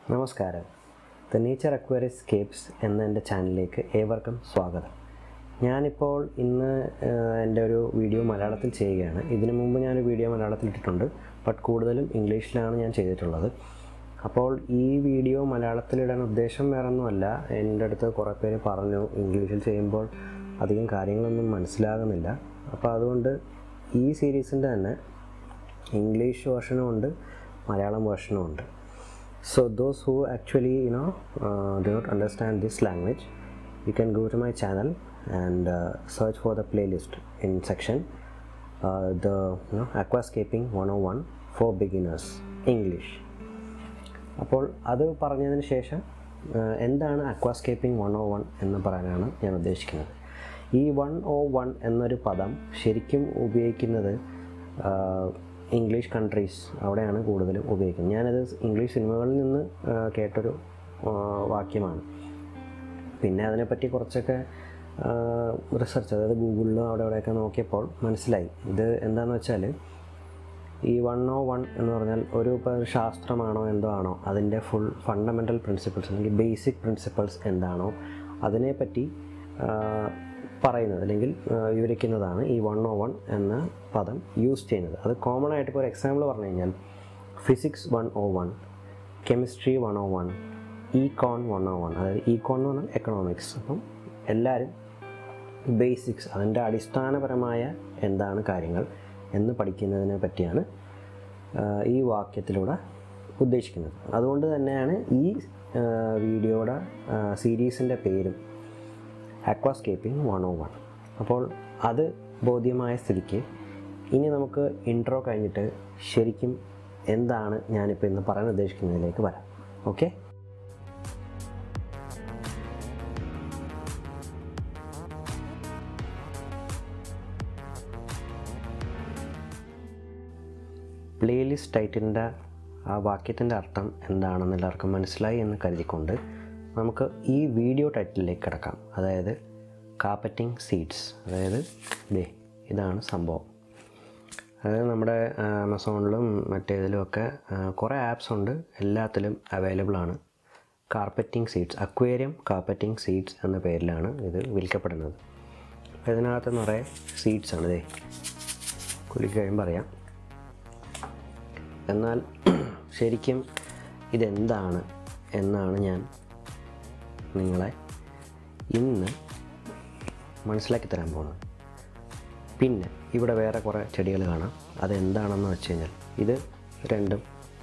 നമസ്കാരം the nature അക്വയറിസ്കേപ്സ് എന്ന എൻ്റെ ചാനലിലേക്ക് ഏവർക്കും സ്വാഗതം ഞാനിപ്പോൾ ഇന്ന് ആഹ്, എൻ്റെ ഒരു വീഡിയോ മലയാളത്തിൽ ചെയ്യുകയാണ് ഇതിനു മുമ്പ് ഞാൻ വീഡിയോ മലയാളത്തിൽ ഇട്ടിട്ടുണ്ട് ബട്ട് കൂടുതലും ഇംഗ്ലീഷിലാണ് ഞാൻ ചെയ്തിട്ടുള്ളത് അപ്പോൾ ഈ വീഡിയോ മലയാളത്തിലിടാൻ ഉദ്ദേശം വേറൊന്നുമല്ല എൻ്റെ അടുത്ത് കുറേ പേര് പറഞ്ഞു ഇംഗ്ലീഷിൽ ചെയ്യുമ്പോൾ അധികം കാര്യങ്ങളൊന്നും മനസ്സിലാകുന്നില്ല അപ്പോൾ അതുകൊണ്ട് ഈ സീരീസിൻ്റെ തന്നെ ഇംഗ്ലീഷ് വേർഷനും ഉണ്ട് മലയാളം വേർഷനും ഉണ്ട് so those who actually you know uh, do not understand this language you can go to my channel and uh, search for the playlist in section uh, the you know aquascaping 101 for beginners english അപ്പോൾ അത് പറഞ്ഞതിന് ശേഷം ആ, എന്താണ് aquascaping one O one എന്ന് പറയാനാണ് ഞാൻ ഉദ്ദേശിക്കുന്നത് ഈ വൺ ഓ വൺ എന്നൊരു പദം ശരിക്കും ഉപയോഗിക്കുന്നത് ആ, ഇംഗ്ലീഷ് കൺട്രീസ് അവിടെയാണ് കൂടുതലും ഉപയോഗിക്കുന്നത് ഞാനത് ഇംഗ്ലീഷ് സിനിമകളിൽ നിന്ന് ആ, കേട്ടൊരു ആ, വാക്യമാണ് പിന്നെ അതിനെപ്പറ്റി കുറച്ചൊക്കെ റിസർച്ച് അതായത് ഗൂഗിളിലും അവിടെ അവിടെയൊക്കെ നോക്കിയപ്പോൾ മനസ്സിലായി ഇത് എന്താണെന്ന് വെച്ചാൽ ഈ വൺ ഓ വൺ എന്ന് പറഞ്ഞാൽ ഒരു ഇപ്പോൾ ശാസ്ത്രമാണോ എന്തോ ആണോ അതിൻ്റെ ഫുൾ ഫണ്ടമെൻ്റൽ പ്രിൻസിപ്പിൾസ് അല്ലെങ്കിൽ ബേസിക് പ്രിൻസിപ്പിൾസ് എന്താണോ അതിനെപ്പറ്റി ആ, പറയുന്നത് അല്ലെങ്കിൽ ആ, വിവരിക്കുന്നതാണ് ഈ വൺ ഓ വൺ എന്ന പദം യൂസ് ചെയ്യുന്നത് അത് കോമൺ ആയിട്ട് ഇപ്പോൾ ഒരു എക്സാമ്പിൾ പറഞ്ഞു കഴിഞ്ഞാൽ physics one O one chemistry one O one econ one O one അതായത് ഇകോൺ എന്ന് പറഞ്ഞാൽ എക്കണോമിക്സ് അപ്പം എല്ലാവരും ബേസിക്സ് അതിൻ്റെ അടിസ്ഥാനപരമായ എന്താണ് കാര്യങ്ങൾ എന്ന് പഠിക്കുന്നതിനെ പറ്റിയാണ് ആ, ഈ വാക്യത്തിലൂടെ ഉദ്ദേശിക്കുന്നത് അതുകൊണ്ട് തന്നെയാണ് ഈ ആ, വീഡിയോയുടെ സീരീസിൻ്റെ പേരും അക്വാസ്കേപ്പിംഗ് വൺ ഓ വൺ അപ്പോൾ അത് ബോധ്യമായ സ്ഥിതിക്ക് ഇനി നമുക്ക് ഇൻട്രോ കഴിഞ്ഞിട്ട് ശരിക്കും എന്താണ് ഞാനിപ്പോൾ ഇന്ന് പറയാൻ ഉദ്ദേശിക്കുന്നതിലേക്ക് വരാം ഓക്കെ പ്ലേലിസ്റ്റ് ടൈറ്റിലിൻ്റെ ആ വാക്യത്തിൻ്റെ അർത്ഥം എന്താണെന്ന് എല്ലാവർക്കും മനസ്സിലായി എന്ന് കരുതിക്കൊണ്ട് നമുക്ക് ഈ വീഡിയോ ടൈറ്റിലേക്ക് കിടക്കാം അതായത് കാപ്പറ്റിംഗ് സീഡ്സ് അതായത് ദേ ഇതാണ് സംഭവം അതായത് നമ്മുടെ ആമസോണിലും മറ്റേതിലുമൊക്കെ കുറേ ആപ്സ് ഉണ്ട് എല്ലാത്തിലും അവൈലബിൾ ആണ് carpeting seeds aquarium carpeting seeds എന്ന പേരിലാണ് ഇത് വിൽക്കപ്പെടുന്നത് അപ്പോൾ ഇതിനകത്ത് നിറയെ സീഡ്സ് ആണ് ഇതേ കുലുക്കി കഴിയുമ്പോൾ അറിയാം എന്നാൽ ശരിക്കും ഇതെന്താണ് എന്നാണ് ഞാൻ നിങ്ങളെ ഇന്ന് മനസ്സിലാക്കി തരാൻ പോകുന്നത് പിന്നെ ഇവിടെ വേറെ കുറേ ചെടികൾ കാണാം അതെന്താണെന്ന് വെച്ച് കഴിഞ്ഞാൽ ഇത് രണ്ടും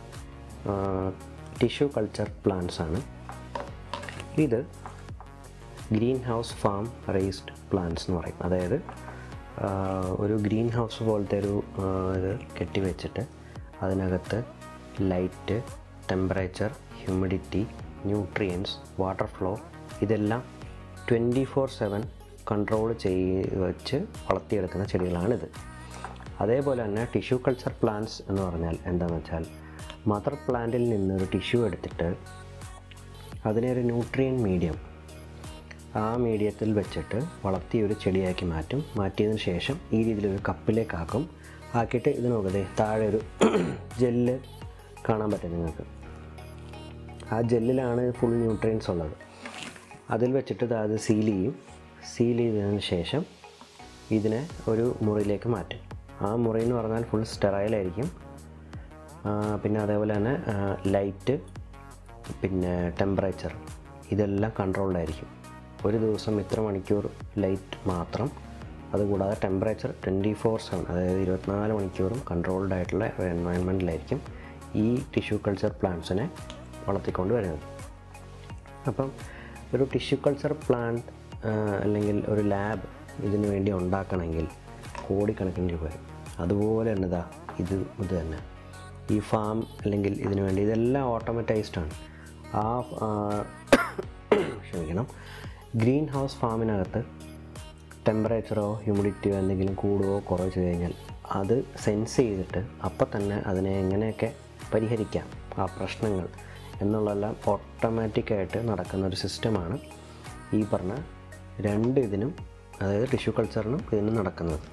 ടിഷ്യൂ കൾച്ചർ പ്ലാന്റ്സ് ആണ് ഇത് greenhouse farm raised plants എന്ന് പറയും അതായത് ആ, ഒരു ഗ്രീൻ ഹൗസ് പോലത്തെ ഒരു ആ, ഇത് കെട്ടിവെച്ചിട്ട് അതിനകത്ത് light temperature humidity nutrients water flow ഇതെല്ലാം ട്വൻറ്റി ഫോർ സെവൻ കൺട്രോൾ ചെയ്ത് വെച്ച് വളർത്തിയെടുക്കുന്ന ചെടികളാണിത് അതേപോലെ തന്നെ ടിഷ്യൂ കൾച്ചർ പ്ലാന്റ്സ് എന്ന് പറഞ്ഞാൽ എന്താണെന്ന് വെച്ചാൽ മദർ പ്ലാന്റിൽ നിന്ന് ഒരു ടിഷ്യൂ എടുത്തിട്ട് അതിനെ ഒരു ന്യൂട്രിയൻ മീഡിയം ആ മീഡിയത്തിൽ വെച്ചിട്ട് വളർത്തി ഒരു ചെടിയാക്കി മാറ്റും മാറ്റിയതിന് ശേഷം ഈ രീതിയിൽ ഒരു കപ്പിലേക്കാക്കും ആക്കിയിട്ട് ഇത് നോക്കതേ താഴെ ഒരു ജെല്ല് കാണാൻ പറ്റും നിങ്ങൾക്ക് ആ ജെല്ലിലാണ് ഫുൾ ന്യൂട്രിയൻസ് ഉള്ളത് അതിൽ വെച്ചിട്ട് ദാ അത് സീൽ ചെയ്യും സീൽ ചെയ്തതിന് ശേഷം ഇതിനെ ഒരു മുറിയിലേക്ക് മാറ്റും ആ മുറി എന്ന് പറഞ്ഞാൽ ഫുൾ സ്റ്റെറൈലായിരിക്കും പിന്നെ അതേപോലെ തന്നെ ലൈറ്റ് പിന്നെ ടെമ്പറേച്ചർ ഇതെല്ലാം കൺട്രോൾഡ് ആയിരിക്കും ഒരു ദിവസം ഇത്ര മണിക്കൂർ ലൈറ്റ് മാത്രം അതുകൂടാതെ ടെമ്പറേച്ചർ ട്വൻറ്റി ഫോർ സെവൻ അതായത് ഇരുപത്തിനാല് മണിക്കൂറും കൺട്രോൾഡ് ആയിട്ടുള്ള ഒരു എൻവയൺമെൻറ്റിലായിരിക്കും ഈ ടിഷ്യൂ കൾച്ചർ പ്ലാന്റ്സിനെ വളർത്തിക്കൊണ്ട് വരുന്നത് അപ്പം ഒരു ടിഷ്യൂ കൾച്ചർ പ്ലാന്റ് അല്ലെങ്കിൽ ഒരു ലാബ് ഇതിനു വേണ്ടി ഉണ്ടാക്കണമെങ്കിൽ കോടിക്കണക്കിന് രൂപ വരും അതുപോലെ തന്നെ ഇതാ ഇത് ഇത് തന്നെ ഈ ഫാം അല്ലെങ്കിൽ ഇതിനു വേണ്ടി ഇതെല്ലാം ഓട്ടോമറ്റൈസ്ഡ് ആണ് ആ ആ, ക്ഷമിക്കണം ഗ്രീൻ ഹൗസ് ഫാമിനകത്ത് ടെമ്പറേച്ചറോ ഹ്യൂമിഡിറ്റിയോ എന്തെങ്കിലും കൂടുകയോ കുറവോ ചെയ്ത് കഴിഞ്ഞാൽ അത് സെൻസ് ചെയ്തിട്ട് അപ്പം തന്നെ അതിനെ എങ്ങനെയൊക്കെ പരിഹരിക്കാം ആ പ്രശ്നങ്ങൾ എന്നുള്ളതെല്ലാം ഓട്ടോമാറ്റിക്കായിട്ട് നടക്കുന്ന ഒരു സിസ്റ്റമാണ് ഈ പറഞ്ഞ രണ്ട് ഇതിനും അതായത് ടിഷ്യൂ കൾച്ചറിനും ഇതിനും നടക്കുന്നത്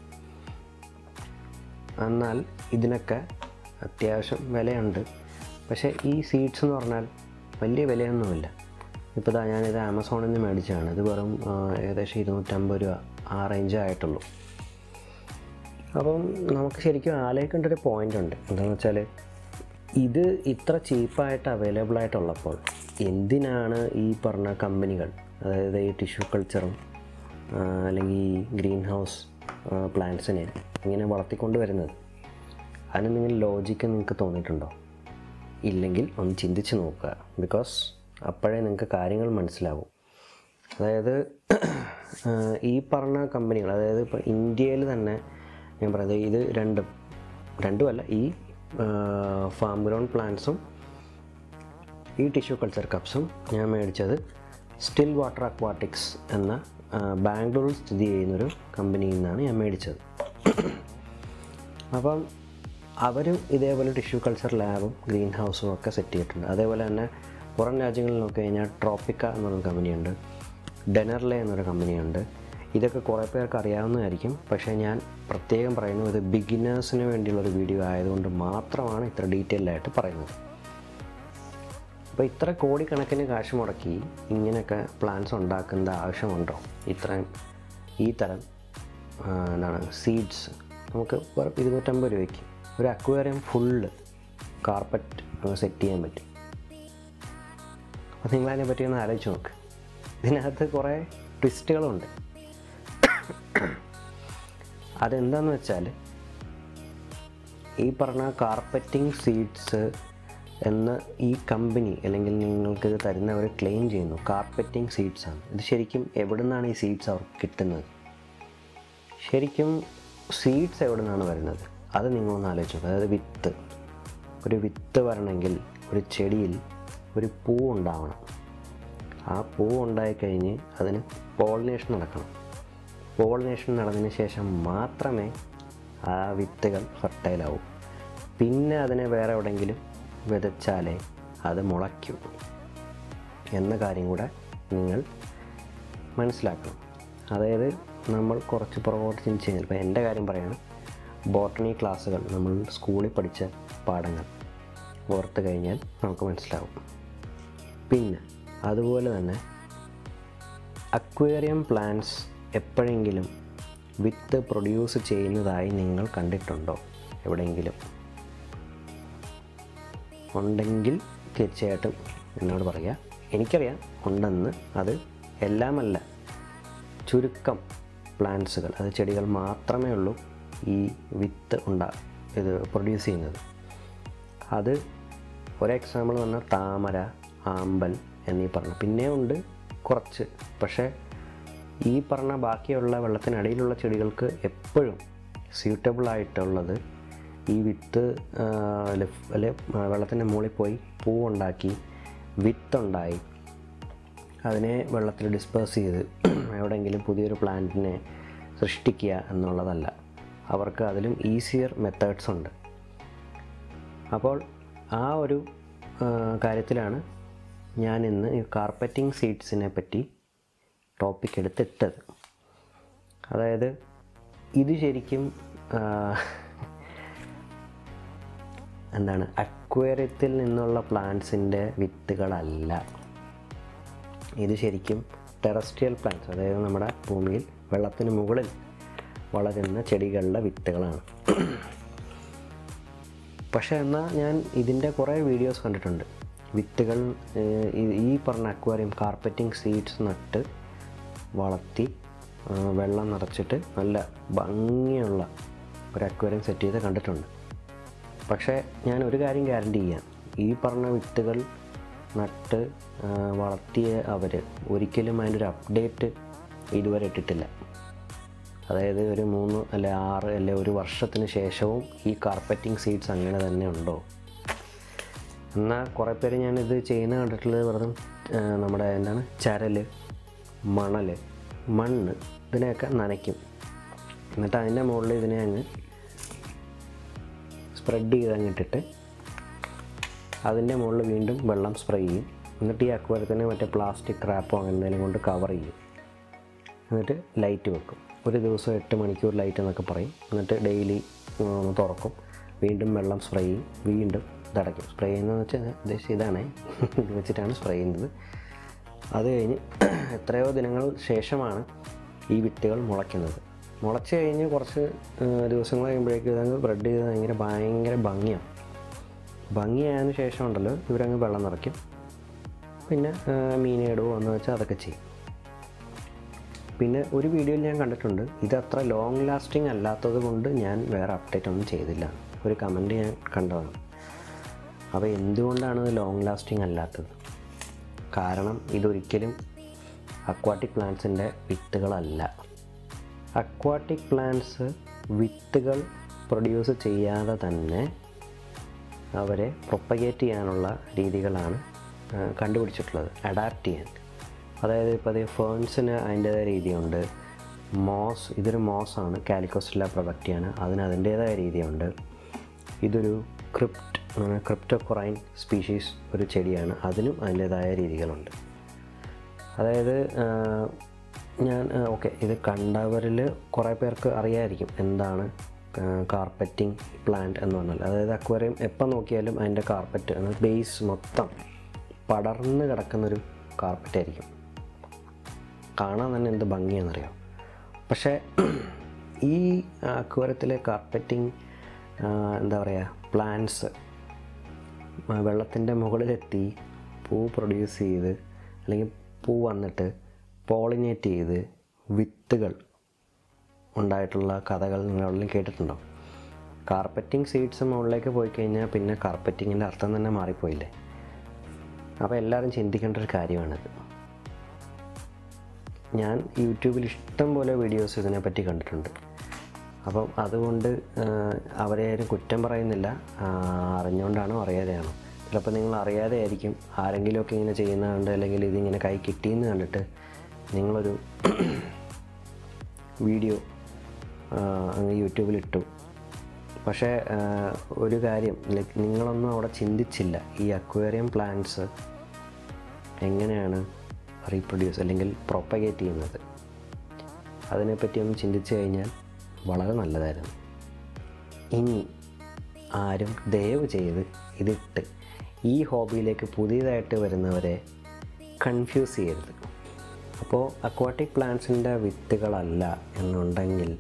എന്നാൽ ഇതിനൊക്കെ അത്യാവശ്യം വിലയുണ്ട് പക്ഷേ ഈ സീഡ്സ് എന്ന് പറഞ്ഞാൽ വലിയ വിലയൊന്നുമില്ല ഇപ്പോൾ ഇതാ ഞാനിത് ആമസോണിൽ നിന്ന് മേടിച്ചതാണ് ഇത് വെറും ആ, ഏകദേശം ഇരുന്നൂറ്റമ്പത് രൂപ ആ റേഞ്ച് ആയിട്ടുള്ളൂ അപ്പം നമുക്ക് ശരിക്കും ആലോചിക്കേണ്ട ഒരു പോയിന്റ് ഉണ്ട് എന്താണെന്ന് വെച്ചാൽ ഇത് ഇത്ര ചീപ്പായിട്ട് അവൈലബിൾ ആയിട്ടുള്ളപ്പോൾ എന്തിനാണ് ഈ പറഞ്ഞ കമ്പനികൾ അതായത് ഈ ടിഷ്യൂ കൾച്ചറും അല്ലെങ്കിൽ ഈ ഗ്രീൻ ഹൗസ് പ്ലാന്റ്സിനെ ഇങ്ങനെ വളർത്തിക്കൊണ്ട് വരുന്നത് അതിന് എന്തെങ്കിലും ലോജിക്ക് നിങ്ങൾക്ക് തോന്നിയിട്ടുണ്ടോ ഇല്ലെങ്കിൽ ഒന്ന് ചിന്തിച്ച് നോക്കുക ബിക്കോസ് അപ്പോഴേ നിങ്ങൾക്ക് കാര്യങ്ങൾ മനസ്സിലാവും അതായത് ആ, ഈ പറഞ്ഞ കമ്പനികൾ അതായത് ഇപ്പോൾ ഇന്ത്യയിൽ തന്നെ ഞാൻ പറയുന്നത് ഇത് രണ്ടും രണ്ടുമല്ല ഈ ഫാം ഗ്രൗണ്ട് പ്ലാന്റ്സും ഈ ടിഷ്യൂ കൾച്ചർ കപ്സും ഞാൻ മേടിച്ചത് സ്റ്റിൽ വാട്ടർ അക്വാട്ടിക്സ് എന്ന ആ, ബാംഗ്ലൂരിൽ സ്ഥിതി ചെയ്യുന്നൊരു കമ്പനിയിൽ നിന്നാണ് ഞാൻ മേടിച്ചത് അപ്പം അവരും ഇതേപോലെ ടിഷ്യൂ കൾച്ചർ ലാബും ഗ്രീൻ ഹൗസും ഒക്കെ സെറ്റ് ചെയ്തിട്ടുണ്ട് അതേപോലെ തന്നെ പുറം രാജ്യങ്ങളിൽ നോക്കി കഴിഞ്ഞാൽ ട്രോപ്പിക്ക എന്നൊരു കമ്പനിയുണ്ട് ഡെനർലെ എന്നൊരു കമ്പനിയുണ്ട് ഇതൊക്കെ കുറേ പേർക്ക് അറിയാവുന്നതായിരിക്കും പക്ഷേ ഞാൻ പ്രത്യേകം പറയുന്നത് ഇത് ബിഗിനേഴ്സിന് വേണ്ടിയുള്ളൊരു വീഡിയോ ആയതുകൊണ്ട് മാത്രമാണ് ഇത്ര ഡീറ്റെയിൽഡ് ആയിട്ട് പറയുന്നത് അപ്പോൾ ഇത്ര കോടിക്കണക്കിന് കാശ് മുടക്കി ഇങ്ങനെയൊക്കെ പ്ലാൻസ് ഉണ്ടാക്കേണ്ട ആവശ്യമുണ്ടോ ഇത്രയും ഈ തരം ആ, എന്താണ് സീഡ്സ് നമുക്ക് വെറും ഇരുന്നൂറ്റമ്പത് രൂപയ്ക്ക് ഒരു അക്വേറിയം ഫുള്ള് കാർപ്പറ്റ് സെറ്റ് ചെയ്യാൻ പറ്റും അപ്പോൾ നിങ്ങളതിനെ പറ്റി ഒന്ന് ആലോചിച്ച് നോക്ക് ഇതിനകത്ത് കുറേ ട്വിസ്റ്റുകളുണ്ട് അതെന്താന്ന് വെച്ചാൽ ഈ പറഞ്ഞ കാർപ്പറ്റിംഗ് സീഡ്സ് എന്ന് ഈ കമ്പനി അല്ലെങ്കിൽ നിങ്ങൾക്ക് ഇത് തരുന്നവർ ക്ലെയിം ചെയ്യുന്നു കാർപ്പറ്റിംഗ് സീഡ്സ് ആണ് ഇത് ശരിക്കും എവിടെ നിന്നാണ് ഈ സീഡ്സ് അവർക്ക് കിട്ടുന്നത് ശരിക്കും സീഡ്സ് എവിടെ നിന്നാണ് വരുന്നത് അത് നിങ്ങളൊന്ന് ആലോചിച്ച് നോക്കുക അതായത് വിത്ത് ഒരു വിത്ത് വരണമെങ്കിൽ ഒരു ചെടിയിൽ ഒരു പൂ ഉണ്ടാവണം ആ പൂ ഉണ്ടായിക്കഴിഞ്ഞ് അതിന് പോളിനേഷൻ നടക്കണം പോളിനേഷൻ നടന്നതിന് ശേഷം മാത്രമേ ആ വിത്തുകൾ ഫർട്ടൈലാവൂ പിന്നെ അതിനെ വേറെ എവിടെയെങ്കിലും വിതച്ചാലേ അത് മുളയ്ക്കൂ എന്ന കാര്യം കൂടെ നിങ്ങൾ മനസ്സിലാക്കണം അതായത് നമ്മൾ കുറച്ച് പുറകോട്ട് ചിന്തിച്ച് കഴിഞ്ഞാൽ ഇപ്പോൾ എൻ്റെ കാര്യം പറയാണ് ബോട്ടണി ക്ലാസ്സുകൾ നമ്മൾ സ്കൂളിൽ പഠിച്ച പാഠങ്ങൾ ഓർത്ത് കഴിഞ്ഞാൽ നമുക്ക് മനസ്സിലാവും പിന്നെ അതുപോലെ തന്നെ അക്വേറിയം പ്ലാന്റ്സ് എപ്പോഴെങ്കിലും വിത്ത് പ്രൊഡ്യൂസ് ചെയ്യുന്നതായി നിങ്ങൾ കണ്ടിട്ടുണ്ടോ എവിടെയെങ്കിലും ഉണ്ടെങ്കിൽ തീർച്ചയായിട്ടും എന്നോട് പറയുക എനിക്കറിയാം ഉണ്ടെന്ന് അത് എല്ലാമല്ല ചുരുക്കം പ്ലാന്റ്സുകൾ അത് ചെടികൾ മാത്രമേ ഉള്ളൂ ഈ വിത്ത് ഉണ്ടാ ഇത് പ്രൊഡ്യൂസ് ചെയ്യുന്നത് അത് ഒരു എക്സാമ്പിൾ പറഞ്ഞാൽ താമര ആമ്പൽ എന്നീ പറഞ്ഞു പിന്നെ ഉണ്ട് കുറച്ച് പക്ഷേ ഈ പറഞ്ഞ ബാക്കിയുള്ള വെള്ളത്തിനടിയിലുള്ള ചെടികൾക്ക് എപ്പോഴും സ്യൂട്ടബിൾ ആയിട്ടുള്ളത് ഈ വിത്ത് ആ, ലെഫ്- അല്ലെ വെള്ളത്തിൻ്റെ മുകളിൽ പോയി പൂവുണ്ടാക്കി വിത്തുണ്ടായി അതിനെ വെള്ളത്തിൽ ഡിസ്പേഴ്സ് ചെയ്ത് എവിടെയെങ്കിലും പുതിയൊരു പ്ലാന്റിനെ സൃഷ്ടിക്കുക എന്നുള്ളതല്ല അവർക്ക് അതിലും ഈസിയർ മെത്തേഡ്സ് ഉണ്ട് അപ്പോൾ ആ ഒരു ആ, കാര്യത്തിലാണ് ഞാൻ ഇന്ന് ഈ കാർപ്പറ്റിംഗ് സീഡ്സിനെ പറ്റി ടോപ്പിക് എടുത്തിട്ടത് അതായത് ഇത് ശരിക്കും ആ, എന്താണ് അക്വേറിയത്തിൽ നിന്നുള്ള പ്ലാന്റ്സിൻ്റെ വിത്തുകളല്ല ഇത് ശരിക്കും ടെറസ്ട്രിയൽ പ്ലാന്റ്സ് അതായത് നമ്മുടെ ഭൂമിയിൽ വെള്ളത്തിന് മുകളിൽ വളരുന്ന ചെടികളുടെ വിത്തുകളാണ് പക്ഷേ എന്നാൽ ഞാൻ ഇതിൻ്റെ കുറേ വീഡിയോസ് കണ്ടിട്ടുണ്ട് വിത്തുകൾ ഏഹ്, ഈ- ഈ പറഞ്ഞ അക്വാറിയം കാർപ്പറ്റിംഗ് സീഡ്സ് നട്ട് വളർത്തി ആ, വെള്ളം നിറച്ചിട്ട് നല്ല ഭംഗിയുള്ള ഒരു അക്വാറിയം സെറ്റ് ചെയ്ത് കണ്ടിട്ടുണ്ട് പക്ഷേ ഞാൻ ഒരു കാര്യം ഗ്യാരണ്ടി ചെയ്യാം ഈ പറഞ്ഞ വിത്തുകൾ നട്ട് ആ, വളർത്തിയ അവർ ഒരിക്കലും അതിൻ്റെ ഒരു അപ്ഡേറ്റ് ഇതുവരെ ഇട്ടിട്ടില്ല അതായത് ഒരു മൂന്ന് അല്ലെ ആറ് അല്ലെ ഒരു വർഷത്തിന് ശേഷവും ഈ കാർപ്പറ്റിംഗ് സീഡ്സ് അങ്ങനെ തന്നെ ഉണ്ടോ എന്നാൽ കുറേ പേര് ഞാനിത് ചെയ്യുന്ന കണ്ടിട്ടുള്ളത് വെറുതെ ആ, നമ്മുടെ എന്താണ് ചരൽ മണൽ മണ്ണ് ഇതിനെയൊക്കെ നനയ്ക്കും എന്നിട്ട് അതിൻ്റെ മുകളിൽ ഇതിനെ അങ്ങ് സ്പ്രെഡ് ചെയ്ത് അങ്ങിട്ടിട്ട് അതിൻ്റെ മുകളിൽ വീണ്ടും വെള്ളം സ്പ്രേ ചെയ്യും എന്നിട്ട് ഈ അക്വാരത്തിനെ മറ്റേ പ്ലാസ്റ്റിക് റാപ്പോ അങ്ങനെ എന്തെങ്കിലും കൊണ്ട് കവർ ചെയ്യും എന്നിട്ട് ലൈറ്റ് വെക്കും ഒരു ദിവസം എട്ട് മണിക്കൂർ ലൈറ്റ് എന്നൊക്കെ പറയും എന്നിട്ട് ഡെയിലി ഒന്ന് തുറക്കും വീണ്ടും വെള്ളം സ്പ്രേ ചെയ്യും വീണ്ടും ഇതടയ്ക്കും സ്പ്രേ ചെയ്യുന്നതെന്ന് വെച്ചാൽ ഉദ്ദേശിച്ച് ഇതാണ് ഇത് വെച്ചിട്ടാണ് സ്പ്രേ ചെയ്യുന്നത് അത് കഴിഞ്ഞ് എത്രയോ ദിനങ്ങൾ ശേഷമാണ് ഈ വിത്തുകൾ മുളയ്ക്കുന്നത് മുളച്ച് കഴിഞ്ഞ് കുറച്ച് ആ, ദിവസങ്ങൾ കഴിയുമ്പോഴേക്കും ഇതങ്ങ് ബ്രെഡ് ചെയ്ത് ഭയങ്കര ഭയങ്കര ഭംഗിയാണ് ഭംഗിയായതിനു ശേഷം ഉണ്ടല്ലോ ഇവരങ്ങ് വെള്ളം നിറയ്ക്കും പിന്നെ ആ, മീനിടുവോ എന്ന് വെച്ചാൽ അതൊക്കെ ചെയ്യും പിന്നെ ഒരു വീഡിയോയിൽ ഞാൻ കണ്ടിട്ടുണ്ട് ഇത് അത്ര ലോങ് ലാസ്റ്റിംഗ് അല്ലാത്തത് കൊണ്ട് ഞാൻ വേറെ അപ്ഡേറ്റ് ഒന്നും ചെയ്തില്ല ഒരു കമൻറ്റ് ഞാൻ കണ്ടതാണ് അപ്പോൾ എന്തുകൊണ്ടാണ് ഇത് ലോങ് ലാസ്റ്റിംഗ് അല്ലാത്തത് കാരണം ഇതൊരിക്കലും അക്വാട്ടിക് പ്ലാന്റ്സിൻ്റെ വിത്തുകളല്ല അക്വാട്ടിക് പ്ലാന്റ്സ് വിത്തുകൾ പ്രൊഡ്യൂസ് ചെയ്യാതെ തന്നെ അവരെ പ്രൊപ്പഗേറ്റ് ചെയ്യാനുള്ള രീതികളാണ് ആ, കണ്ടുപിടിച്ചിട്ടുള്ളത് അഡാപ്റ്റ് ചെയ്യാൻ അതായത് ഇപ്പോൾ അത് ഫേൺസിന് അതിൻ്റേതായ രീതിയുണ്ട് മോസ് ഇതൊരു മോസാണ് കാലിക്കോസ്റ്റില പ്രൊഡക്റ്റിയാണ് അതിന് അതിൻ്റേതായ രീതിയുണ്ട് ഇതൊരു ക്രിപ്റ്റ് ക്രിപ്റ്റോക്കൊറൈൻ സ്പീഷീസ് ഒരു ചെടിയാണ് അതിനും അതിൻ്റേതായ രീതികളുണ്ട് അതായത് ആ, ഞാൻ ഓക്കെ ഇത് കണ്ടവരിൽ കുറേ പേർക്ക് അറിയായിരിക്കും എന്താണ് കാർപ്പറ്റിംഗ് പ്ലാന്റ് എന്ന് പറഞ്ഞാൽ അതായത് അക്വേറിയം എപ്പോൾ നോക്കിയാലും അതിൻ്റെ കാർപ്പറ്റ് ബേസ് മൊത്തം പടർന്ന് കിടക്കുന്നൊരു കാർപ്പറ്റ് ആയിരിക്കും കാണാൻ തന്നെ എന്ത് ഭംഗിയാണെന്നറിയാം പക്ഷേ ഈ അക്വേറിയത്തിലെ കാർപ്പറ്റിംഗ് എന്താ പറയുക പ്ലാന്റ്സ് വെള്ളത്തിൻ്റെ മുകളിലെത്തി പൂ പ്രൊഡ്യൂസ് ചെയ്ത് അല്ലെങ്കിൽ പൂ വന്നിട്ട് പോളിനേറ്റ് ചെയ്ത് വിത്തുകൾ ഉണ്ടായിട്ടുള്ള കഥകൾ നിങ്ങളെല്ലാം കേട്ടിട്ടുണ്ടോ കാർപ്പറ്റിംഗ് സീഡ്സ് മുകളിലേക്ക് പോയി കഴിഞ്ഞാൽ പിന്നെ കാർപ്പറ്റിങ്ങിൻ്റെ അർത്ഥം തന്നെ മാറിപ്പോയില്ലേ അപ്പോൾ എല്ലാവരും ചിന്തിക്കേണ്ട ഒരു കാര്യമാണിത് ഞാൻ യൂട്യൂബിൽ ഇഷ്ടം പോലെ വീഡിയോസ് ഇതിനെപ്പറ്റി കണ്ടിട്ടുണ്ട് അപ്പം അതുകൊണ്ട് ആ, അവരെ ആരും കുറ്റം പറയുന്നില്ല ആ, അറിഞ്ഞുകൊണ്ടാണോ അറിയാതെയാണോ ചിലപ്പോൾ നിങ്ങൾ അറിയാതെ ആയിരിക്കും ആരെങ്കിലുമൊക്കെ ഇങ്ങനെ ചെയ്യുന്ന കണ്ട് അല്ലെങ്കിൽ ഇതിങ്ങനെ കൈ കിട്ടിയെന്ന് കണ്ടിട്ട് നിങ്ങളൊരു വീഡിയോ ആ, അങ്ങ് യൂട്യൂബിലിട്ടു പക്ഷേ ആ, ഒരു കാര്യം ലൈക്ക് നിങ്ങളൊന്നും അവിടെ ചിന്തിച്ചില്ല ഈ അക്വേറിയം പ്ലാന്റ്സ് എങ്ങനെയാണ് റീപ്രൊഡ്യൂസ് അല്ലെങ്കിൽ പ്രൊപ്പഗേറ്റ് ചെയ്യുന്നത് അതിനെപ്പറ്റി ഒന്ന് ചിന്തിച്ചു കഴിഞ്ഞാൽ വളരെ നല്ലതായിരുന്നു ഇനി ആരും ദയവ് ചെയ്ത് ഇതിട്ട് ഈ ഹോബിയിലേക്ക് പുതിയതായിട്ട് വരുന്നവരെ കൺഫ്യൂസ് ചെയ്യരുത് അപ്പോൾ അക്വാട്ടിക് പ്ലാന്റ്സിൻ്റെ വിത്തുകളല്ല എന്നുണ്ടെങ്കിൽ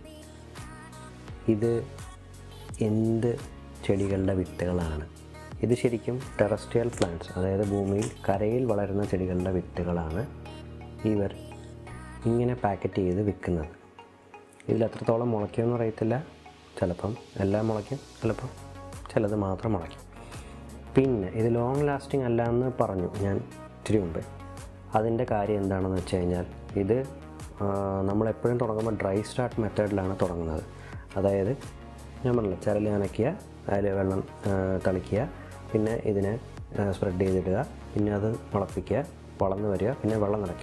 ഇത് എന്ത് ചെടികളുടെ വിത്തുകളാണ് ഇത് ശരിക്കും ടെറസ്ട്രിയൽ പ്ലാന്റ്സ് അതായത് ഭൂമിയിൽ കരയിൽ വളരുന്ന ചെടികളുടെ വിത്തുകളാണ് ഇവർ ഇങ്ങനെ പാക്കറ്റ് ചെയ്ത് വിൽക്കുന്നത് ഇതിൽ എത്രത്തോളം മുളയ്ക്കുമെന്ന് അറിയത്തില്ല ചിലപ്പം എല്ലാം മുളയ്ക്കും ചിലപ്പം ചിലത് മാത്രം മുളയ്ക്കും പിന്നെ ഇത് ലോങ് ലാസ്റ്റിംഗ് അല്ല എന്ന് പറഞ്ഞു ഞാൻ ഇച്ചിരി മുമ്പ് അതിൻ്റെ കാര്യം എന്താണെന്ന് വെച്ച് കഴിഞ്ഞാൽ ഇത് ആ, നമ്മളെപ്പോഴും തുടങ്ങുമ്പോൾ ഡ്രൈ സ്റ്റാർട്ട് മെത്തേഡിലാണ് തുടങ്ങുന്നത് അതായത് ഞാൻ പറഞ്ഞില്ല ചരൽ നനയ്ക്കുക അതിൽ വെള്ളം ആ, തളിക്കുക പിന്നെ ഇതിനെ സ്പ്രെഡ് ചെയ്തിടുക പിന്നെ അത് മുളപ്പിക്കുക വളർന്ന് വരിക പിന്നെ വെള്ളം നിറയ്ക്കുക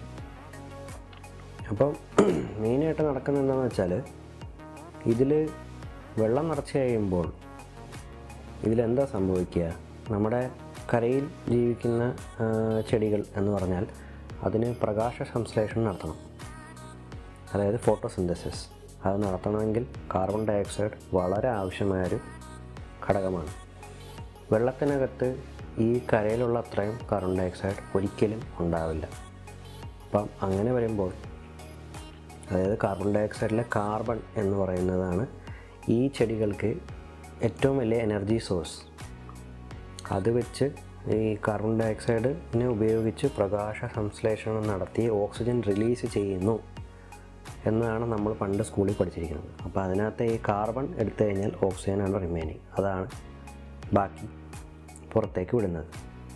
അപ്പം മെയിനായിട്ട് നടക്കുന്നത് എന്താണെന്ന് വെച്ചാൽ ഇതിൽ വെള്ളം നിറച്ച് കഴിയുമ്പോൾ ഇതിലെന്താ സംഭവിക്കുക നമ്മുടെ കരയിൽ ജീവിക്കുന്ന ആ, ചെടികൾ എന്ന് പറഞ്ഞാൽ അതിന് പ്രകാശ സംശ്ലേഷണം നടത്തണം അതായത് ഫോട്ടോസിന്തസിസ് അത് നടത്തണമെങ്കിൽ കാർബൺ ഡയോക്സൈഡ് വളരെ ആവശ്യമായൊരു ഘടകമാണ് വെള്ളത്തിനകത്ത് ഈ കരയിലുള്ള അത്രയും കാർബൺ ഡയോക്സൈഡ് ഒരിക്കലും ഉണ്ടാവില്ല അപ്പം അങ്ങനെ വരുമ്പോൾ അതായത് കാർബൺ ഡയോക്സൈഡിലെ കാർബൺ എന്ന് പറയുന്നതാണ് ഈ ചെടികൾക്ക് ഏറ്റവും വലിയ എനർജി സോഴ്സ് അത് വെച്ച് ഈ കാർബൺ ഡയോക്സൈഡിനെ ഉപയോഗിച്ച് പ്രകാശ സംശ്ലേഷണം നടത്തി ഓക്സിജൻ റിലീസ് ചെയ്യുന്നു എന്നാണ് നമ്മൾ പണ്ട് സ്കൂളിൽ പഠിച്ചിരിക്കുന്നത് അപ്പോൾ അതിനകത്ത് ഈ കാർബൺ എടുത്തു കഴിഞ്ഞാൽ ഓക്സിജനാണ് റിമൈനിങ് അതാണ് ബാക്കി പുറത്തേക്ക് വിടുന്നത്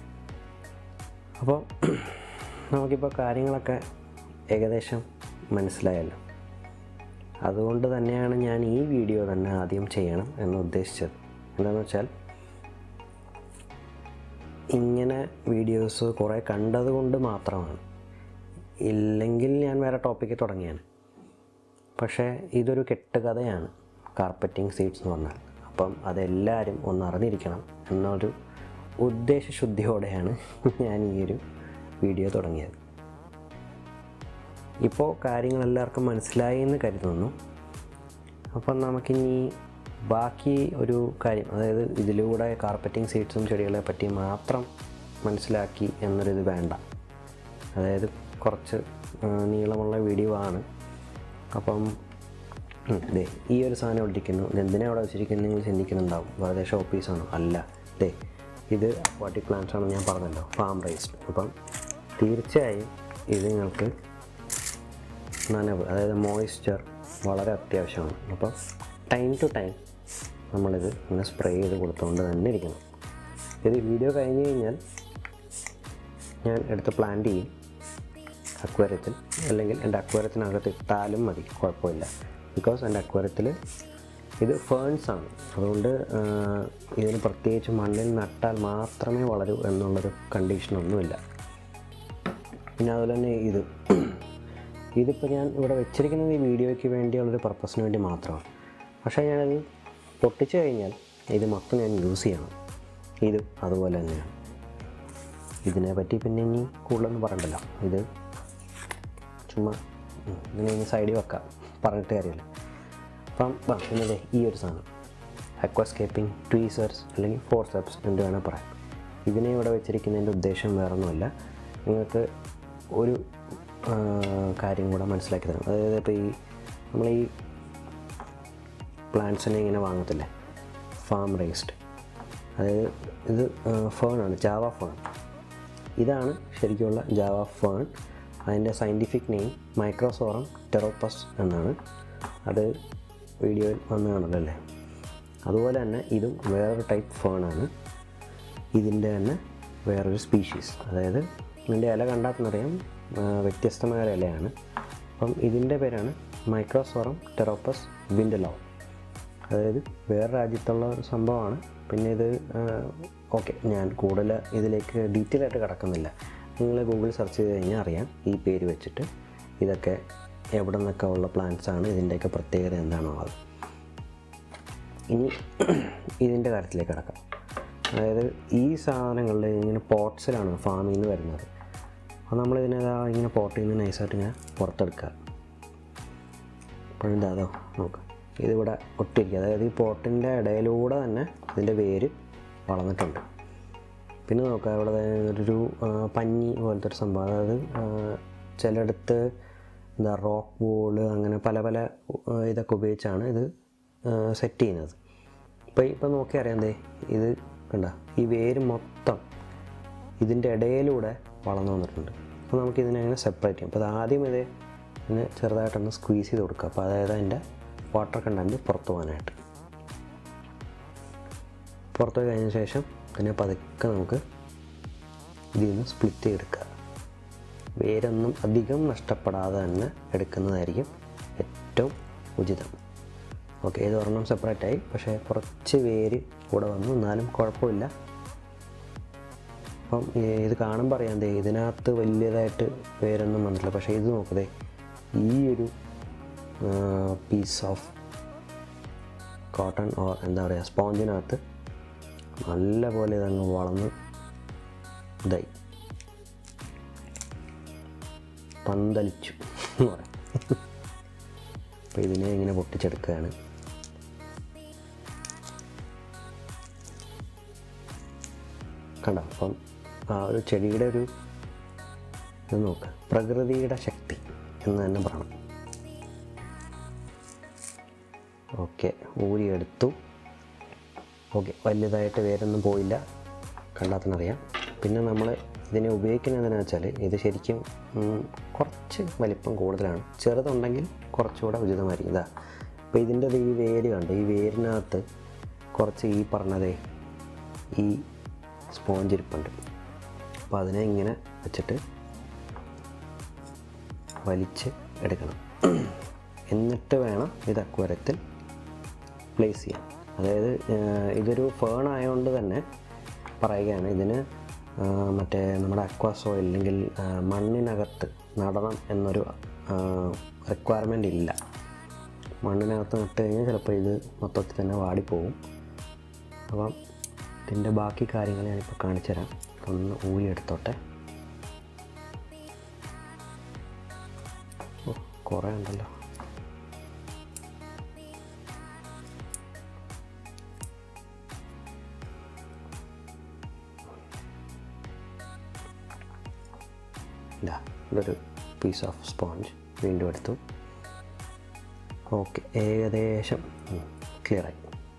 അപ്പോൾ നമുക്കിപ്പോൾ കാര്യങ്ങളൊക്കെ ഏകദേശം മനസ്സിലായല്ലോ അതുകൊണ്ട് തന്നെയാണ് ഞാൻ ഈ വീഡിയോ തന്നെ ആദ്യം ചെയ്യണം എന്ന് ഉദ്ദേശിച്ചത് എന്താണെന്ന് വെച്ചാൽ ഇങ്ങനെ വീഡിയോസ് കുറേ കണ്ടതുകൊണ്ട് മാത്രമാണ് ഇല്ലെങ്കിൽ ഞാൻ വേറെ ടോപ്പിക്ക് തുടങ്ങിയാണ് പക്ഷേ ഇതൊരു കെട്ടുകഥയാണ് കാർപ്പറ്റിംഗ് സീഡ്സ് എന്ന് പറഞ്ഞാൽ അപ്പം അതെല്ലാവരും ഒന്ന് അറിഞ്ഞിരിക്കണം എന്നൊരു ഉദ്ദേശശുദ്ധിയോടെയാണ് ഞാൻ ഈ ഒരു വീഡിയോ തുടങ്ങിയത് ഇപ്പോൾ കാര്യങ്ങൾ എല്ലാവർക്കും മനസ്സിലായി എന്ന് കരുതുന്നു അപ്പം നമുക്കിനി ബാക്കി ഒരു കാര്യം അതായത് ഇതിലൂടെ കാർപ്പറ്റിംഗ് സീഡ്സും ചെടികളെ പറ്റി മാത്രം മനസ്സിലാക്കി എന്നൊരിത് വേണ്ട അതായത് കുറച്ച് ആ, നീളമുള്ള വീഡിയോ ആണ് അപ്പം ഉം, ദേ ഈ ഒരു സാധനം ഇവിടെ ഇരിക്കുന്നു ഇത് എന്തിനാ അവിടെ വെച്ചിരിക്കുന്നത് നിങ്ങൾ ചിന്തിക്കുന്നുണ്ടാവും വെറുതെ ഷോ പീസാണോ അല്ല ദേ ഇത് അക്വാട്ടിക് പ്ലാന്റ്സ് ആണെന്ന് ഞാൻ പറഞ്ഞല്ലോ ഫാം റൈസ്ഡ് അപ്പം തീർച്ചയായും ഇത് നിങ്ങൾക്ക് നനവ് അതായത് മോയ്സ്ചർ വളരെ അത്യാവശ്യമാണ് അപ്പോൾ ടൈം ടു ടൈം നമ്മളിത് ഇങ്ങനെ സ്പ്രേ ചെയ്ത് കൊടുത്തുകൊണ്ട് തന്നെ ഇരിക്കണം ഇത് വീഡിയോ കഴിഞ്ഞ് കഴിഞ്ഞാൽ ഞാൻ എടുത്ത് പ്ലാന്റ് ചെയ്യും അക്വേറിയത്തിൽ അല്ലെങ്കിൽ എൻ്റെ അക്വേറിയത്തിനകത്ത് ഇട്ടാലും മതി കുഴപ്പമില്ല ബിക്കോസ് എൻ്റെ അക്വേറിയത്തിൽ ഇത് ഫേൺസ് ആണ് അതുകൊണ്ട് ആ, ഇതിന് പ്രത്യേകിച്ച് മണ്ണിൽ നട്ടാൽ മാത്രമേ വളരൂ എന്നുള്ളൊരു കണ്ടീഷനൊന്നുമില്ല പിന്നെ അതുപോലെ തന്നെ ഇത് ഇതിപ്പോൾ ഞാൻ ഇവിടെ വെച്ചിരിക്കുന്നത് ഈ വീഡിയോയ്ക്ക് വേണ്ടിയുള്ളൊരു പർപ്പസിന് വേണ്ടി മാത്രമാണ് പക്ഷേ ഞാനത് പൊട്ടിച്ച് കഴിഞ്ഞാൽ ഇത് മൊത്തം ഞാൻ യൂസ് ചെയ്യണം ഇത് അതുപോലെ തന്നെയാണ് ഇതിനെ പറ്റി പിന്നെ ഇനി കൂടുതലൊന്നും പറയണ്ടല്ലോ ഇത് ചുമ്മാ ഉം, ഇതിനെ ഇനി സൈഡിൽ വെക്കാം പറഞ്ഞിട്ട് കാര്യമില്ല അപ്പം ആ പിന്നെ ദേ ഈ ഒരു സാധനം അക്വാസ്കേപ്പിംഗ് ട്വീസേഴ്സ് അല്ലെങ്കിൽ ഫോർസെപ്സ് എന്ത് വേണേൽ പറയാം ഇതിനെ ഇവിടെ വെച്ചിരിക്കുന്നതിൻ്റെ ഉദ്ദേശം വേറൊന്നുമല്ല നിങ്ങൾക്ക് ഒരു ആ, കാര്യം കൂടെ മനസ്സിലാക്കി തരാം അതായത് ഇപ്പോൾ ഈ നമ്മൾ ഈ പ്ലാന്റ്സിനെ ഇങ്ങനെ വാങ്ങത്തില്ലേ ഫാം റേസ്ഡ് അതായത് ഇത് ഫേൺ ആണ് ജാവ ഫേൺ ഇതാണ് ശരിക്കുള്ള ജാവ ഫേൺ അതിൻ്റെ സയൻറ്റിഫിക് നെയിം മൈക്രോസോറം ടെറോപ്പസ് എന്നാണ് അത് വീഡിയോയിൽ വന്ന് കാണുമല്ലേ അതുപോലെ തന്നെ ഇതും വേറൊരു ടൈപ്പ് ഫേണാണ് ഇതിൻ്റെ തന്നെ വേറൊരു സ്പീഷീസ് അതായത് ഇതിൻ്റെ ഇല കണ്ടാൽ തന്നെ അറിയാം ആ, വ്യത്യസ്തമായ ഒരു ഇലയാണ് അപ്പം ഇതിൻ്റെ പേരാണ് മൈക്രോസോറം ടെറോപ്പസ് വിൻഡലോ അതായത് വേറെ രാജ്യത്തുള്ള ഒരു സംഭവമാണ് പിന്നെ ഇത് ഓക്കെ ഞാൻ കൂടുതൽ ഇതിലേക്ക് ഡീറ്റെയിൽ ആയിട്ട് കിടക്കുന്നില്ല നിങ്ങൾ ഗൂഗിൾ സെർച്ച് ചെയ്ത് കഴിഞ്ഞാൽ അറിയാം ഈ പേര് വെച്ചിട്ട് ഇതൊക്കെ എവിടെ നിന്നൊക്കെ ഉള്ള പ്ലാന്റ്സ് ആണ് ഇതിൻ്റെയൊക്കെ പ്രത്യേകത എന്താണുള്ളത് ഇനി ഇതിൻ്റെ കാര്യത്തിലേക്ക് കിടക്കാം അതായത് ഈ സാധനങ്ങളിൽ ഇങ്ങനെ പോട്ട്സിലാണ് ഫാമിൽ നിന്ന് വരുന്നത് അപ്പോൾ നമ്മളിതിനെ ദാ ഇങ്ങനെ പോട്ടിൽ നിന്ന് നൈസായിട്ട് ഇങ്ങനെ പുറത്തെടുക്കുക അപ്പോഴും അതോ നോക്ക് ഇതിവിടെ ഒട്ടിരിക്കുക അതായത് ഈ പോട്ടിൻ്റെ ഇടയിലൂടെ തന്നെ ഇതിൻ്റെ വേര് വളർന്നിട്ടുണ്ട് പിന്നെ നോക്കാം ഇവിടെ ദേ ഒരു ആ, പഞ്ഞി പോലത്തെ ഒരു സംഭവം അതായത് ആ, ചിലയിടത്ത് എന്താ റോക്ക് വോള് അങ്ങനെ പല പല ആ, ഇതൊക്കെ ഉപയോഗിച്ചാണ് ഇത് സെറ്റ് ചെയ്യുന്നത് ഇപ്പോൾ ഇപ്പം നോക്കി അറിയാം ദേ ഇത് കണ്ട ഈ വേര് മൊത്തം ഇതിൻ്റെ ഇടയിലൂടെ വളർന്നു വന്നിട്ടുണ്ട് അപ്പോൾ നമുക്ക് ഇതിനെ അങ്ങനെ സെപ്പറേറ്റ് ചെയ്യാം അപ്പോൾ അത് ആദ്യം ഇത് ഇതിന് ചെറുതായിട്ടൊന്ന് സ്ക്വീസ് ചെയ്ത് കൊടുക്കുക അപ്പോൾ അതായത് അതിൻ്റെ വാട്ടർ കണ്ടൻറ്റ് പുറത്തു പോകാനായിട്ട് പുറത്തു പോയി കഴിഞ്ഞ ശേഷം ഇതിനെ പതുക്കെ നമുക്ക് ഇതിൽ നിന്ന് സ്പ്ലിറ്റ് ചെയ്തെടുക്കുക വേരൊന്നും അധികം നഷ്ടപ്പെടാതെ തന്നെ എടുക്കുന്നതായിരിക്കും ഏറ്റവും ഉചിതം ഓക്കെ ഇത് ഒരെണ്ണം സെപ്പറേറ്റ് ആയി പക്ഷേ കുറച്ച് വേര് കൂടെ വന്നു എന്നാലും കുഴപ്പമില്ല അപ്പം ഈ ഇത് കാണുമ്പോൾ അറിയാം ദേ ഇതിനകത്ത് വലിയതായിട്ട് വേരൊന്നും വന്നിട്ടില്ല പക്ഷേ ഇത് നോക്കതേ ഈ ഒരു പീസ് ഓഫ് കോട്ടൺ ഓർ എന്താ പറയുക സ്പോഞ്ചിനകത്ത് നല്ല പോലെ ഇതങ്ങ് വളർന്ന് ഇതായി പന്തലിച്ചു എന്ന് പറയാം അപ്പോൾ ഇതിനെ ഇങ്ങനെ പൊട്ടിച്ചെടുക്കുകയാണ് കണ്ടോ അപ്പം ആ ഒരു ചെടിയുടെ ഒരു ഇത് നോക്ക് പ്രകൃതിയുടെ ശക്തി എന്ന് തന്നെ പറയണം ഓക്കെ ഊരിയെടുത്തു ഓക്കെ വലുതായിട്ട് വേരൊന്നും പോയില്ല കണ്ടാത്തനറിയാം പിന്നെ നമ്മൾ ഇതിനെ ഉപയോഗിക്കുന്നതെന്ന് വെച്ചാൽ ഇത് ശരിക്കും ഉം, കുറച്ച് വലിപ്പം കൂടുതലാണ് ചെറുതുണ്ടെങ്കിൽ കുറച്ചുകൂടെ ഉചിതമായിരിക്കും ഇതാ അപ്പോൾ ഇതിൻ്റെ ഈ വേര് കണ്ട് ഈ വേരിനകത്ത് കുറച്ച് ഈ പറഞ്ഞതേ ഈ സ്പോഞ്ച് ഇരിപ്പുണ്ട് അപ്പോൾ അതിനെ ഇങ്ങനെ വെച്ചിട്ട് വലിച്ച് എടുക്കണം എന്നിട്ട് വേണം ഇത് അക്വരത്തിൽ പ്ലേസ് ചെയ്യാൻ അതായത് ഏഹ്, ഇതൊരു ഫേൺ ആയതുകൊണ്ട് തന്നെ പറയുകയാണ് ഇതിന് ആഹ്, മറ്റേ നമ്മുടെ അക്വാ സോയിൽ അല്ലെങ്കിൽ ആഹ്, മണ്ണിനകത്ത് നടണം എന്നൊരു റിക്വയർമെൻ്റ് ഇല്ല മണ്ണിനകത്ത് നട്ട് കഴിഞ്ഞാൽ ചിലപ്പോൾ ഇത് മൊത്തത്തിൽ തന്നെ വാടിപ്പോവും അപ്പം ഇതിൻ്റെ ബാക്കി കാര്യങ്ങൾ ഞാനിപ്പോൾ കാണിച്ചു തരാം ഒന്ന് ഊരിയെടുത്തോട്ടെ ഓ കുറേ ഉണ്ടല്ലോ ഇതാ ഇതൊരു പീസ് ഓഫ് സ്പോഞ്ച് വീണ്ടും എടുത്തു ഓക്കെ ഏകദേശം ക്ലിയറായി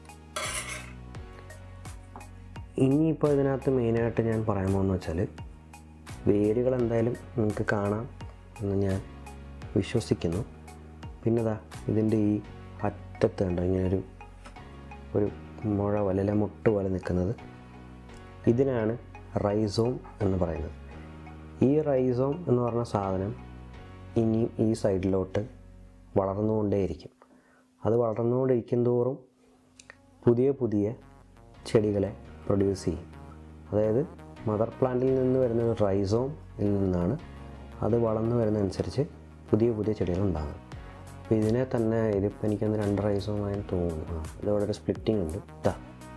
ഇനിയിപ്പോൾ ഇതിനകത്ത് മെയിനായിട്ട് ഞാൻ പറയാൻ പോകുന്നത് വെച്ചാൽ വേരുകൾ എന്തായാലും നിങ്ങൾക്ക് കാണാം എന്ന് ഞാൻ വിശ്വസിക്കുന്നു പിന്നെ ദാ ഇതിൻ്റെ ഈ അറ്റത്ത് കണ്ടോ ഇങ്ങനെ ഒരു ഒരു മുഴ പോലെ അല്ലെ മുട്ട് പോലെ നിൽക്കുന്നത് ഇതിനാണ് റൈസോം എന്ന് പറയുന്നത് ഈ റൈസോം എന്ന് പറഞ്ഞ സാധനം ഇനിയും ഈ സൈഡിലോട്ട് വളർന്നുകൊണ്ടേയിരിക്കും അത് വളർന്നുകൊണ്ടിരിക്കും തോറും പുതിയ പുതിയ ചെടികളെ പ്രൊഡ്യൂസ് ചെയ്യും അതായത് മദർ പ്ലാന്റിൽ നിന്ന് വരുന്ന ഒരു റൈസോമിൽ നിന്നാണ് അത് വളർന്നു വരുന്നതനുസരിച്ച് പുതിയ പുതിയ ചെടികൾ ഉണ്ടാകും അപ്പോൾ ഇതിനെ തന്നെ ഇതിപ്പോൾ എനിക്കൊന്ന് രണ്ട് റൈസോമായി തോന്നുന്നു ആ ഇതവിടെ ഒരു സ്പ്ലിറ്റിംഗ് ഉണ്ട് ഇതാ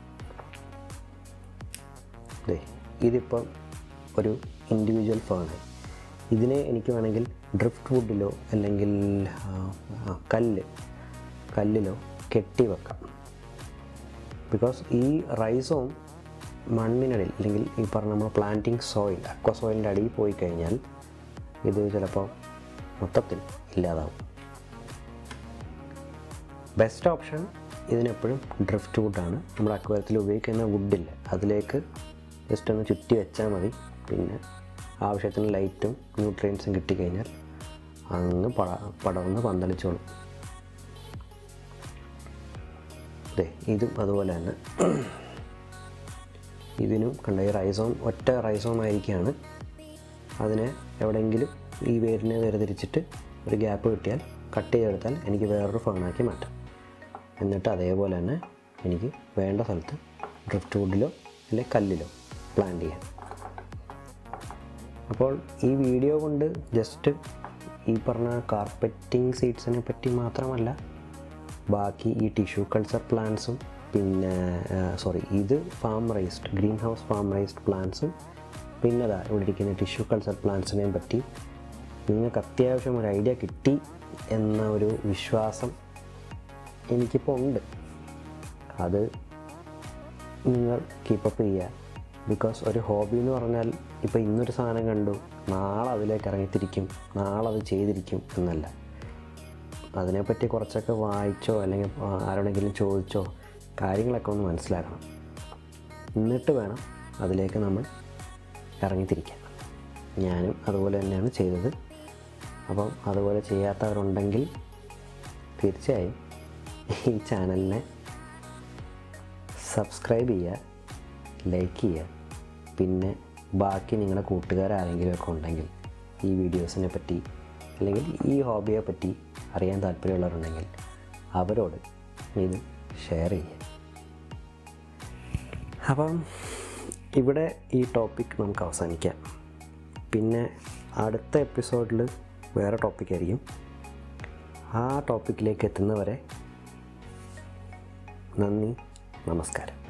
ദേ ഇതിപ്പം ഒരു ഇൻഡിവിജ്വൽ ഫേണായി ഇതിനെ എനിക്ക് വേണമെങ്കിൽ ഡ്രിഫ്റ്റ് വുഡിലോ അല്ലെങ്കിൽ ആ, ആ, കല്ല് കല്ലിലോ കെട്ടി വെക്കാം ബിക്കോസ് ഈ റൈസോം മണ്ണിനടിയിൽ അല്ലെങ്കിൽ ഈ പറഞ്ഞ നമ്മൾ പ്ലാന്റിങ് സോയിൽ അക്വ സോയിലിൻ്റെ അടിയിൽ പോയി കഴിഞ്ഞാൽ ഇത് ചിലപ്പോൾ മൊത്തത്തിൽ ഇല്ലാതാവും ബെസ്റ്റ് ഓപ്ഷൻ ഇതിനെപ്പോഴും ഡ്രിഫ്റ്റ് വുഡാണ് നമ്മൾ അക്വയത്തിൽ ഉപയോഗിക്കുന്ന വുഡില്ല അതിലേക്ക് ജസ്റ്റ് ഒന്ന് ചുറ്റി വെച്ചാൽ മതി പിന്നെ ആവശ്യത്തിന് ലൈറ്റും ന്യൂട്രിയൻസും കിട്ടിക്കഴിഞ്ഞാൽ അങ്ങ് പട പടർന്ന് പന്തലിച്ചോളും അതെ ഇതും അതുപോലെ തന്നെ ഇതിനും കണ്ട ഈ റൈസോം ഒറ്റ റൈസോം ആയിരിക്കുകയാണ് അതിനെ എവിടെയെങ്കിലും ഈ വേരിനെ വേർതിരിച്ചിട്ട് ഒരു ഗ്യാപ്പ് കിട്ടിയാൽ കട്ട് ചെയ്തെടുത്താൽ എനിക്ക് വേറൊരു ഫേണാക്കി മാറ്റാം എന്നിട്ട് അതേപോലെ തന്നെ എനിക്ക് വേണ്ട സ്ഥലത്ത് ഡ്രിഫ്റ്റ് വുഡിലോ അല്ലെങ്കിൽ കല്ലിലോ പ്ലാന്റ് ചെയ്യാം അപ്പോൾ ഈ വീഡിയോ കൊണ്ട് ജസ്റ്റ് ഈ പറഞ്ഞ കാർപ്പറ്റിംഗ് സീഡ്സിനെ പറ്റി മാത്രമല്ല ബാക്കി ഈ ടിഷ്യൂ കൾച്ചർ പ്ലാന്റ്സും പിന്നെ സോറി ഇത് farm raised greenhouse farm raised പ്ലാന്റ്സും പിന്നെ ദാ ഇവിടെ ഇരിക്കുന്ന ടിഷ്യൂ കൾച്ചർ പ്ലാന്റ്സിനെയും പറ്റി നിങ്ങൾക്ക് അത്യാവശ്യം ഒരു ഐഡിയ കിട്ടി എന്ന ഒരു വിശ്വാസം എനിക്കിപ്പോൾ ഉണ്ട് അത് നിങ്ങൾ കീപ്പപ്പ് ചെയ്യുക ബിക്കോസ് ഒരു ഹോബി എന്ന് പറഞ്ഞാൽ ഇപ്പോൾ ഇന്നൊരു സാധനം കണ്ടു നാളെ അതിലേക്ക് ഇറങ്ങിത്തിരിക്കും നാളെ അത് ചെയ്തിരിക്കും എന്നല്ല അതിനെപ്പറ്റി കുറച്ചൊക്കെ വായിച്ചോ അല്ലെങ്കിൽ ആരോടെങ്കിലും ചോദിച്ചോ കാര്യങ്ങളൊക്കെ ഒന്ന് മനസ്സിലാക്കണം എന്നിട്ട് വേണം അതിലേക്ക് നമ്മൾ ഇറങ്ങിത്തിരിക്കാൻ ഞാനും അതുപോലെ തന്നെയാണ് ചെയ്തത് അപ്പം അതുപോലെ ചെയ്യാത്തവരുണ്ടെങ്കിൽ തീർച്ചയായും ഈ ചാനലിനെ സബ്സ്ക്രൈബ് ചെയ്യുക ലൈക്ക് ചെയ്യുക പിന്നെ ബാക്കി നിങ്ങളുടെ കൂട്ടുകാരാരെങ്കിലും ഒക്കെ ഉണ്ടെങ്കിൽ ഈ വീഡിയോസിനെ പറ്റി അല്ലെങ്കിൽ ഈ ഹോബിയെ പറ്റി അറിയാൻ താല്പര്യമുള്ളവരുണ്ടെങ്കിൽ അവരോട് ഇത് ഷെയർ ചെയ്യുക അപ്പം ഇവിടെ ഈ ടോപ്പിക് നമുക്ക് അവസാനിക്കാം പിന്നെ അടുത്ത എപ്പിസോഡിൽ വേറെ ടോപ്പിക് ആയിരിക്കും ആ ടോപ്പിക്കിലേക്ക് എത്തുന്നവരെ നന്ദി നമസ്കാരം